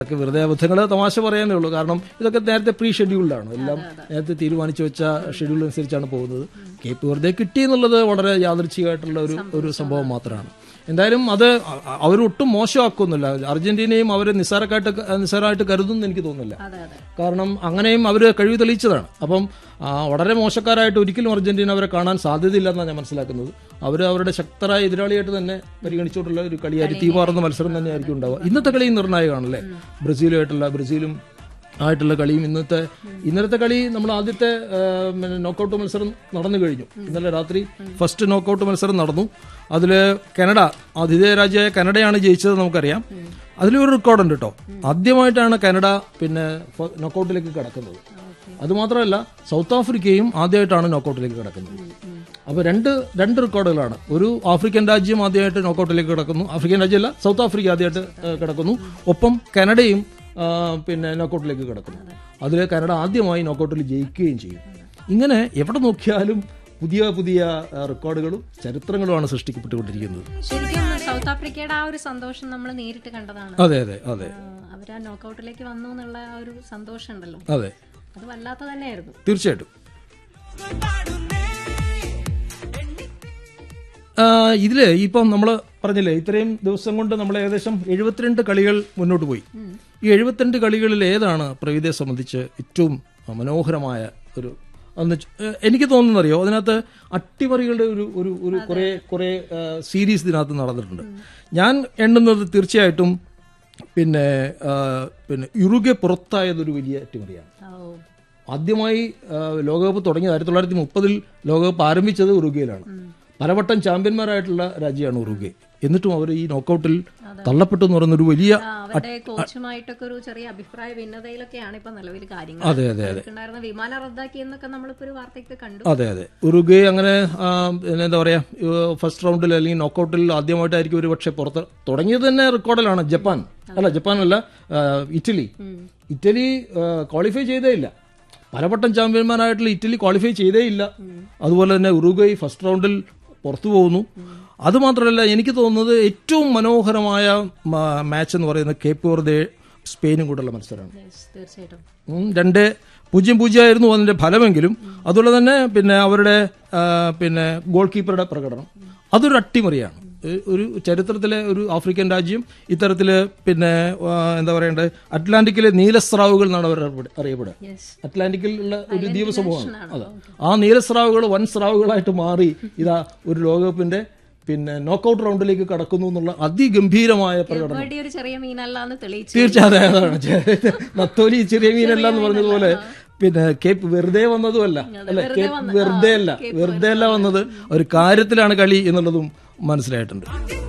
ഇതൊക്കെ വെറുതെ അബദ്ധങ്ങൾ തമാശ പറയാനേ ഉള്ളൂ കാരണം ഇതൊക്കെ നേരത്തെ പ്രീ ഷെഡ്യൂൾഡാണ് എല്ലാം നേരത്തെ തീരുമാനിച്ചു വെച്ച ഷെഡ്യൂൾ അനുസരിച്ചാണ് പോകുന്നത് കേപ്പ് വെറുതെ കിട്ടി എന്നുള്ളത് വളരെ യാദൃച്ഛികമായിട്ടുള്ള ഒരു ഒരു സംഭവം മാത്രമാണ് എന്തായാലും അത് അ- അ- അവരൊട്ടും മോശമാക്കുന്നില്ല അർജന്റീനയും അവർ നിസ്സാരക്കായിട്ട് നിസ്സാരമായിട്ട് കരുതുന്നു എനിക്ക് തോന്നുന്നില്ല അതെ അതെ കാരണം അങ്ങനെയും അവർ കഴിവ് തെളിയിച്ചതാണ് അപ്പം ആ, വളരെ മോശക്കാരായിട്ട് ഒരിക്കലും അർജന്റീന അവരെ കാണാൻ സാധ്യതയില്ലെന്നാണ് ഞാൻ മനസ്സിലാക്കുന്നത് അവർ അവരുടെ ശക്തരായ എതിരാളിയായിട്ട് തന്നെ പരിഗണിച്ചുകൊണ്ടുള്ള ഒരു കളിയായിരിക്കും തീവാറുന്ന മത്സരം തന്നെയായിരിക്കും ഉണ്ടാവുക ഇന്നത്തെ കളി നിർണായകമാണല്ലേ ബ്രസീലുമായിട്ടുള്ള ബ്രസീലും ആയിട്ടുള്ള കളിയും ഇന്നത്തെ ഇന്നലത്തെ കളി നമ്മൾ ആദ്യത്തെ നോക്കൌട്ട് മത്സരം നടന്നു കഴിഞ്ഞു ഇന്നലെ രാത്രി ഫസ്റ്റ് നോക്കൌട്ട് മത്സരം നടന്നു അതിൽ കാനഡ ആതിഥേയ രാജ്യമായ കാനഡയാണ് ജയിച്ചത് നമുക്കറിയാം അതിലൊരു റെക്കോർഡുണ്ട് കേട്ടോ ആദ്യമായിട്ടാണ് കാനഡ പിന്നെ നോക്കൌട്ടിലേക്ക് കടക്കുന്നത് അതുമാത്രമല്ല സൗത്ത് ആഫ്രിക്കയും ആദ്യമായിട്ടാണ് നോക്കൌട്ടിലേക്ക് കടക്കുന്നത് അപ്പോൾ രണ്ട് രണ്ട് റെക്കോർഡുകളാണ് ഒരു ആഫ്രിക്കൻ രാജ്യം ആദ്യമായിട്ട് നോക്കൌട്ടിലേക്ക് കിടക്കുന്നു ആഫ്രിക്കൻ രാജ്യമല്ല സൗത്ത് ആഫ്രിക്ക ആദ്യമായിട്ട് ഏഹ്, കിടക്കുന്നു ഒപ്പം കാനഡയും ആ, പിന്നെ നോക്കൌട്ടിലേക്ക് കിടക്കുന്നു അതിൽ കാനഡ ആദ്യമായി നോക്കൌട്ടിൽ ജയിക്കുകയും ചെയ്യും ഇങ്ങനെ എവിടെ നോക്കിയാലും പുതിയ പുതിയ ആ, റെക്കോർഡുകളും ചരിത്രങ്ങളുമാണ് സൃഷ്ടിക്കപ്പെട്ടുകൊണ്ടിരിക്കുന്നത് ശരിക്കും സൗത്ത് ആഫ്രിക്കയുടെ ആ ഒരു സന്തോഷം നമ്മൾ നേരിട്ട് കണ്ടതാണ് അതെ അതെ അതെ അവർ ആ നോക്കൌട്ടിലേക്ക് വന്നു എന്നുള്ള ആ ഒരു സന്തോഷം ഉണ്ടല്ലോ അതെ അത് വല്ലാത്ത തന്നെയായിരുന്നു തീർച്ചയായിട്ടും ആ, ഇതില് ഇപ്പം നമ്മൾ പറഞ്ഞില്ലേ ഇത്രയും ദിവസം കൊണ്ട് നമ്മൾ ഏകദേശം എഴുപത്തിരണ്ട് കളികൾ മുന്നോട്ട് പോയി ഈ എഴുപത്തിരണ്ട് കളികളിൽ ഏതാണ് പ്രവിധയെ സംബന്ധിച്ച് ഏറ്റവും മനോഹരമായ ഒരു എന്ന് വെച്ച്- ഏ, എനിക്ക് തോന്നുന്നറിയോ അതിനകത്ത് അട്ടിമറികളുടെ ഒരു ഒരു ഒരു കുറെ കുറെ സീരീസ് ഇതിനകത്ത് നടന്നിട്ടുണ്ട് ഞാൻ എണ്ണുന്നത് തീർച്ചയായിട്ടും പിന്നെ ആ, പിന്നെ യുറുഗെ പുറത്തായതൊരു വലിയ അട്ടിമറിയാണ് ഓ ആദ്യമായി ആ, ലോകകപ്പ് തുടങ്ങിയത് ആയിരത്തി തൊള്ളായിരത്തി മുപ്പതിൽ ലോകകപ്പ് ആരംഭിച്ചത് ഉറുഗയിലാണ് പലവട്ടം ചാമ്പ്യന്മാരായിട്ടുള്ള രാജ്യമാണ് ഉറുഗെ എന്നിട്ടും അവർ ഈ നോക്കൌട്ടിൽ തള്ളപ്പെട്ടു എന്ന് പറയുന്ന ഒരു വലിയ ആ, അവരുടെ കോച്ചുമായിട്ടൊക്കെ ഒരു ചെറിയ അഭിപ്രായ ഭിന്നതയിലൊക്കെയാണ് ഇപ്പൊ നിലവിൽ കാര്യങ്ങൾ അതെ അതെ ഉണ്ടായിരുന്ന വിമാനം റദ്ദാക്കി എന്നൊക്കെ നമ്മളിപ്പോ ഒരു വാർത്തയൊക്കെ കണ്ടു അതെ അതെ ഉറുഗെ അങ്ങനെ ആ, പിന്നെ എന്താ പറയാ ഫസ്റ്റ് റൗണ്ടിൽ അല്ലെങ്കിൽ നോക്കൌട്ടിൽ ആദ്യമായിട്ടായിരിക്കും ഒരു പക്ഷേ പുറത്ത് തുടങ്ങിയത് തന്നെ റെക്കോർഡിലാണ് ജപ്പാൻ അല്ല ജപ്പാൻ അല്ല ആ, ഇറ്റലി ഇറ്റലി ക്വാളിഫൈ ചെയ്തേ ഇല്ല പലവട്ടം ചാമ്പ്യന്മാരായിട്ടുള്ള ഇറ്റലി ക്വാളിഫൈ ചെയ്തേ ഇല്ല അതുപോലെ തന്നെ ഉറുഗൈ ഫസ്റ്റ് റൗണ്ടിൽ പുറത്തു പോകുന്നു അതുമാത്രമല്ല എനിക്ക് തോന്നുന്നത് ഏറ്റവും മനോഹരമായ മാച്ച് എന്ന് പറയുന്നത് കേപ്പ് വെറുതെ സ്പെയിനും കൂടെയുള്ള മത്സരമാണ് Yes, തീർച്ചയായിട്ടും ഉം, രണ്ട് പൂജ്യം പൂജ്യമായിരുന്നു അതിന്റെ ഫലമെങ്കിലും അതുപോലെ തന്നെ പിന്നെ അവരുടെ ആ, പിന്നെ ഗോൾ കീപ്പറുടെ പ്രകടനം അതൊരു അട്ടിമറിയാണ് ഒരു- ഒരു ചരിത്രത്തിലെ ഒരു ആഫ്രിക്കൻ രാജ്യം ഇത്തരത്തില് പിന്നെ ആ, എന്താ പറയണ്ടത് അറ്റ്ലാന്റിക്കിലെ നീലസ്രാവുകൾ എന്നാണ് അവർ അറിയപ്പെടുക- അറിയപ്പെടുക യെസ് അറ്റ്ലാന്റിക്കിൽ ഉള്ള ഒരു ദ്വീപസമൂഹമാണ് അതെ ആ നീലസ്രാവുകൾ വൻ സ്രാവുകളായിട്ട് മാറി ഇതാ ഒരു ലോകകപ്പിന്റെ പിന്നെ നോക്കൌട്ട് റൗണ്ടിലേക്ക് കടക്കുന്നു എന്നുള്ള അതിഗംഭീരമായ പ്രകടനം ഇവിടെ ഒരു ചെറിയ മീനല്ല എന്ന് തെളിയിച്ചു തീർച്ചയായും അതാണ് ചെ- നത്തോലി ചെറിയ മീനല്ല എന്ന് പറഞ്ഞതുപോലെ പിന്നെ കേപ്പ് വെറുതെ വന്നതുമല്ല അല്ലെ കേപ്പ് വെറുതെ അല്ല വെറുതെ അല്ല വന്നത് ഒരു കാര്യത്തിലാണ് കളി എന്നുള്ളതും മനസ്സിലായിട്ടുണ്ട്